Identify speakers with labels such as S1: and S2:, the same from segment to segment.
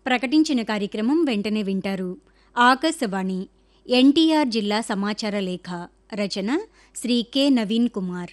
S1: ప్రకటించిన కార్యక్రమం వెంటనే వింటారు ఆకాశవాణి ఎన్టీఆర్ జిల్లా సమాచార లేఖ రచన శ్రీ కె నవీన్ కుమార్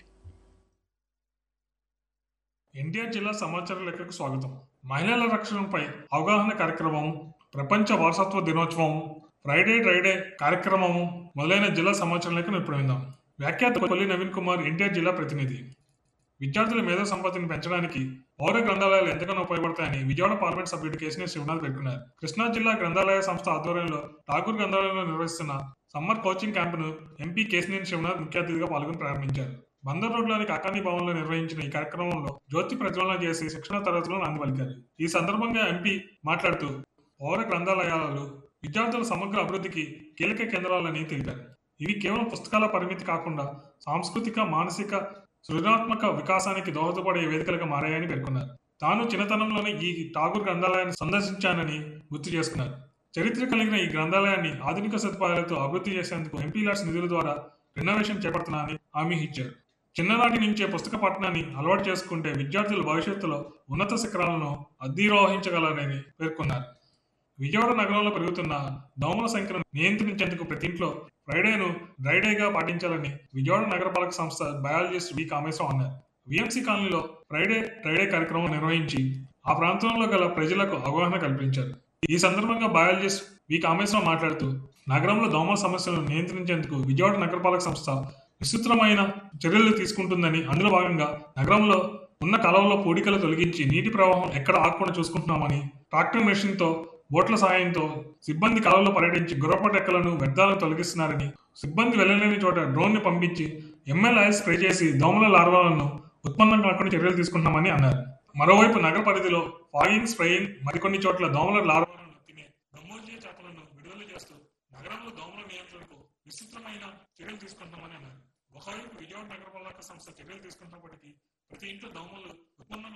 S2: ఎన్టీఆర్ జిల్లా సమాచార లేఖకు స్వాగతం మహిళల రక్షణపై అవగాహన కార్యక్రమం ప్రపంచ వారసత్వ దినోత్సవం ఫ్రైడే డ్రైడే కార్యక్రమం మొదలైన జిల్లా సమాచార లేఖను ఇప్పుడు విందాం వ్యాఖ్యాత కొల్లి నవీన్ కుమార్ ఎన్టీఆర్ జిల్లా ప్రతినిధి విద్యార్థుల మేధో సంపత్తిని పెంచడానికి పౌర గ్రంథాలయాలు ఎంతగానో ఉపయోగపడతాయని విజయవాడ పార్లమెంట్ సభ్యుడు కేశినేని శివనాథ్ పేర్కొన్నారు కృష్ణా జిల్లా గ్రంథాలయ సంస్థ ఆధ్వర్యంలో ఠాగూర్ గ్రంథాలయంలో నిర్వహిస్తున్న సమ్మర్ కోచింగ్ క్యాంపును ఎంపీ కేశినేని శివనాథ్ ముఖ్య అతిథిగా పాల్గొని ప్రారంభించారు బందర్ రోడ్లోని కాకాని భవన్లో నిర్వహించిన ఈ కార్యక్రమంలో జ్యోతి ప్రజ్వలన చేసి శిక్షణ తరగతులను అందుపలికారు ఈ సందర్భంగా ఎంపీ మాట్లాడుతూ పౌర గ్రంథాలయాలు విద్యార్థుల సమగ్ర అభివృద్ధికి కీలక కేంద్రాలని తెలిపారు ఇవి కేవలం పుస్తకాల పరిమితి కాకుండా సాంస్కృతిక మానసిక సృజనాత్మక వికాసానికి దోహదపడే వేదికలుగా మారాయని పేర్కొన్నారు తాను చిన్నతనంలోనే ఈ ఠాగూర్ గ్రంథాలయాన్ని సందర్శించానని గుర్తు చేసుకున్నారు చరిత్ర కలిగిన ఈ గ్రంథాలయాన్ని ఆధునిక సదుపాయాలతో అభివృద్ధి చేసేందుకు ఎంపీ లాడ్స్ నిధుల ద్వారా రెనోవేషన్ చేపడుతున్నానని హామీ ఇచ్చారు చిన్ననాటి నుంచే పుస్తక పఠనాన్ని అలవాటు చేసుకుంటే విద్యార్థులు భవిష్యత్తులో ఉన్నత శిఖరాలను అధిరోహించగలరని పేర్కొన్నారు విజయవాడ నగరంలో పెరుగుతున్న దోమల సంఖ్యను నియంత్రించేందుకు ప్రతి ఇంట్లో ఫ్రైడేను డ్రైడేగా పాటించాలని విజయవాడ నగరపాలక సంస్థ బయాలజిస్ట్ వి కామేశ్వరం అన్నారు విఎంసీ కాలనీలో ఫ్రైడే డ్రైడే కార్యక్రమం నిర్వహించి ఆ ప్రాంతంలో గల ప్రజలకు అవగాహన కల్పించారు ఈ సందర్భంగా బయాలజిస్ట్ వి కామేశ్వరం మాట్లాడుతూ నగరంలో దోమల సమస్యలను నియంత్రించేందుకు విజయవాడ నగరపాలక సంస్థ విస్తృతమైన చర్యలు తీసుకుంటుందని అందులో భాగంగా నగరంలో ఉన్న కాలువలో పూడికలు తొలగించి నీటి ప్రవాహం ఎక్కడ ఆగకుండా చూసుకుంటున్నామని ట్రాక్టర్ మెషిన్తో బోట్ల సహాయంతో సిబ్బంది కాలంలో పర్యటించి గుర్రపటెక్కలను వ్యర్థాలను తొలగిస్తున్నారని సిబ్బంది వెళ్ళలేని చోట డ్రోన్ ని పంపించి ఎంఎల్ఐ స్ప్రే చేసి దోమల లార్వాలను ఉత్పన్నం కాకుండా చర్యలు తీసుకుంటున్నామని అన్నారు మరోవైపు నగర పరిధిలో ఫాగింగ్ స్ప్రేయింగ్ మరికొన్ని చోట్ల దోమల లార్వాలను తినే బ్రహ్మోజీయ చేపలను విడుదల చేస్తూ నగరంలో దోమల నియంత్రణకు విస్తృతమైన చర్యలు తీసుకుంటామని అన్నారు ఒకవైపు విజయవాడ నగరపాలక సంస్థ చర్యలు తీసుకున్నప్పటికీ ప్రతి ఇంట్లో దోమలు ఉత్పన్నం